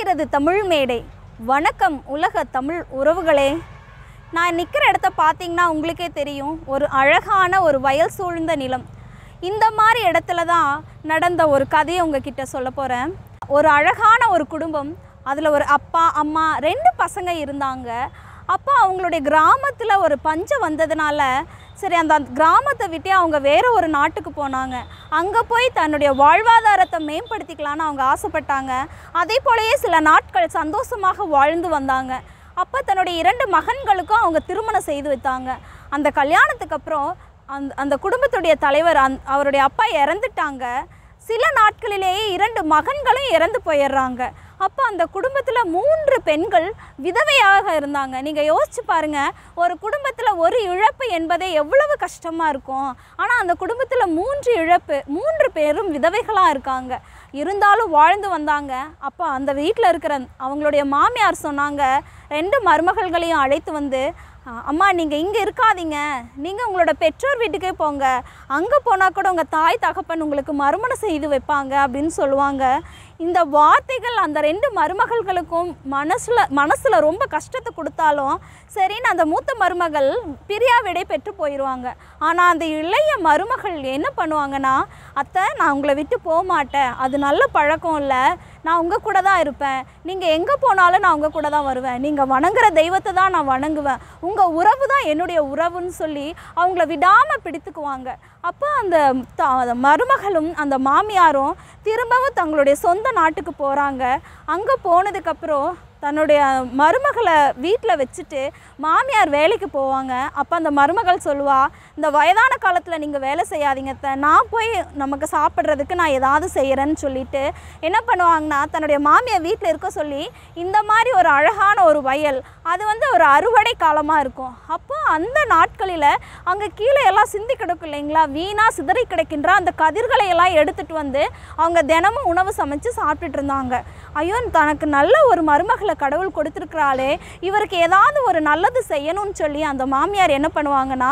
மலர்கிறது தமிழ் மேடை வணக்கம் உலக தமிழ் உறவுகளே நான் நிற்கிற இடத்த பார்த்தீங்கன்னா உங்களுக்கே தெரியும் ஒரு அழகான ஒரு வயல் சூழ்ந்த நிலம் இந்த மாதிரி இடத்துல தான் நடந்த ஒரு கதையை உங்ககிட்ட சொல்ல போகிறேன் ஒரு அழகான ஒரு குடும்பம் அதில் ஒரு அப்பா அம்மா ரெண்டு பசங்க இருந்தாங்க அப்போ அவங்களுடைய கிராமத்தில் ஒரு பஞ்சம் வந்ததுனால சரி அந்த கிராமத்தை விட்டே அவங்க வேற ஒரு நாட்டுக்கு போனாங்க அங்கே போய் தன்னுடைய வாழ்வாதாரத்தை மேம்படுத்திக்கலான்னு அவங்க ஆசைப்பட்டாங்க அதே போலவே சில நாட்கள் சந்தோஷமாக வாழ்ந்து வந்தாங்க அப்போ தன்னுடைய இரண்டு மகன்களுக்கும் அவங்க திருமணம் செய்து வைத்தாங்க அந்த கல்யாணத்துக்கு அப்புறம் அந்த அந்த குடும்பத்துடைய தலைவர் அந் அவருடைய அப்பா இறந்துட்டாங்க சில நாட்களிலேயே இரண்டு மகன்களும் இறந்து போயிடுறாங்க அப்போ அந்த குடும்பத்தில் மூன்று பெண்கள் விதவையாக இருந்தாங்க நீங்கள் யோசிச்சு பாருங்க ஒரு குடும்பத்தில் ஒரு இழப்பு என்பதே எவ்வளவு கஷ்டமாக இருக்கும் ஆனால் அந்த குடும்பத்தில் மூன்று இழப்பு மூன்று பேரும் விதவைகளாக இருக்காங்க இருந்தாலும் வாழ்ந்து வந்தாங்க அப்போ அந்த வீட்டில் இருக்கிற அவங்களுடைய மாமியார் சொன்னாங்க ரெண்டு மருமகள்களையும் அழைத்து வந்து "அ, அம்மா நீங்கள் இங்கே இருக்காதீங்க நீங்கள் உங்களோட பெற்றோர் வீட்டுக்கே போங்க அங்கே போனால் கூட உங்கள் தாய் தகப்பன் உங்களுக்கு மறுமணம் செய்து வைப்பாங்க அப்படின்னு சொல்லுவாங்க இந்த வார்த்தைகள் அந்த ரெண்டு மருமகள்களுக்கும் மனசில் மனசில் ரொம்ப கஷ்டத்தை கொடுத்தாலும் சரின்னு அந்த மூத்த மருமகள் பிரியா விடை பெற்று போயிடுவாங்க ஆனால் அந்த இளைய மருமகள் என்ன பண்ணுவாங்கன்னா அத்தை நான் உங்களை விட்டு போக மாட்டேன் அது நல்ல பழக்கம் இல்லை நான் உங்கள் கூட தான் இருப்பேன் நீங்கள் எங்கே போனாலும் நான் உங்கள் கூட தான் வருவேன் நீங்கள் வணங்குற தெய்வத்தை தான் நான் வணங்குவேன் உங்கள் உறவு தான் என்னுடைய உறவுன்னு சொல்லி அவங்கள விடாமல் பிடித்துக்குவாங்க அப்போ அந்த த- அந்த மருமகளும் அந்த மாமியாரும் திரும்பவும் தங்களுடைய சொந்த நாட்டுக்கு போகிறாங்க அங்கே போனதுக்கப்புறம் தன்னுடைய மருமகளை வீட்டில் வச்சுட்டு மாமியார் வேலைக்கு போவாங்க அப்போ அந்த மருமகள் சொல்லுவா இந்த வயதான காலத்தில் நீங்கள் வேலை செய்யாதீங்க அத்தை. நான் போய் நமக்கு சாப்பிட்றதுக்கு நான் ஏதாவது செய்கிறேன்னு சொல்லிட்டு என்ன பண்ணுவாங்கன்னா தன்னுடைய மாமியார் வீட்டில் இருக்க சொல்லி இந்த மாதிரி ஒரு அழகான ஒரு வயல் அது வந்து ஒரு அறுவடை காலமாக இருக்கும் அப்போ அந்த நாட்களில் அங்கே கீழே எல்லாம் சிந்தி கிடக்கும் இல்லைங்களா வீணாக சிதறி கிடக்கின்ற அந்த கதிர்களை எல்லாம் எடுத்துட்டு வந்து அவங்க தினமும் உணவு சமைச்சு சாப்பிட்டுட்டு இருந்தாங்க ஐயோ தனக்கு நல்ல ஒரு மருமகளை கடவுள் கொடுத்துருக்கிறாளே இவருக்கு ஏதாவது ஒரு நல்லது செய்யணும்னு சொல்லி அந்த மாமியார் என்ன பண்ணுவாங்கன்னா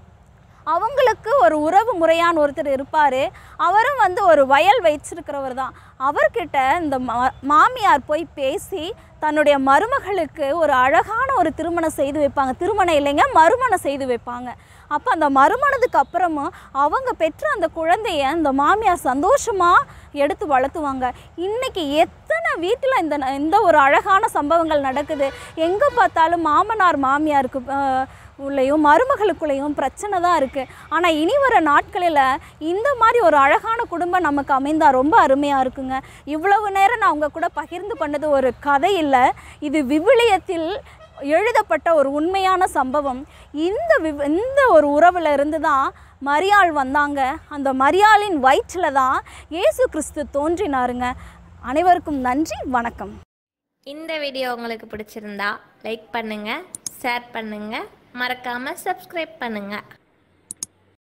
அவங்களுக்கு ஒரு உறவு முறையான ஒருத்தர் இருப்பார் அவரும் வந்து ஒரு வயல் வச்சிருக்கிறவர் தான் அவர்கிட்ட இந்த மா- மாமியார் போய் பேசி தன்னுடைய மருமகளுக்கு ஒரு அழகான ஒரு திருமணம் செய்து வைப்பாங்க திருமணம் இல்லைங்க மறுமணம் செய்து வைப்பாங்க அப்போ அந்த மறுமணத்துக்கு அப்புறமும் அவங்க பெற்ற அந்த குழந்தைய அந்த மாமியார் சந்தோஷமாக எடுத்து வளர்த்துவாங்க இன்னைக்கு எத்தனை வீட்டில் இந்த இந்த ஒரு அழகான சம்பவங்கள் நடக்குது எங்கே பார்த்தாலும் மாமனார் மாமியாருக்கு ஆஹ், உள்ளேயும் மருமகளுக்குள்ளேயும் பிரச்சனை தான் இருக்குது ஆனால் இனி வர நாட்களில் இந்த மாதிரி ஒரு அழகான குடும்பம் நமக்கு அமைந்தா ரொம்ப அருமையாக இருக்குங்க இவ்வளவு நேரம் நான் உங்கள் கூட பகிர்ந்து கொண்டது ஒரு கதை இல்லை இது விவிலியத்தில் எழுதப்பட்ட ஒரு உண்மையான சம்பவம் இந்த விவ இந்த ஒரு உறவில் இருந்து தான் மரியாள் வந்தாங்க அந்த மரியாளின் வயிற்றில் தான் இயேசு கிறிஸ்து தோன்றினாருங்க அனைவருக்கும் நன்றி வணக்கம் இந்த வீடியோ உங்களுக்கு பிடிச்சிருந்தா லைக் பண்ணுங்க ஷேர் பண்ணுங்க மறக்காம சப்ஸ்கிரைப் பண்ணுங்க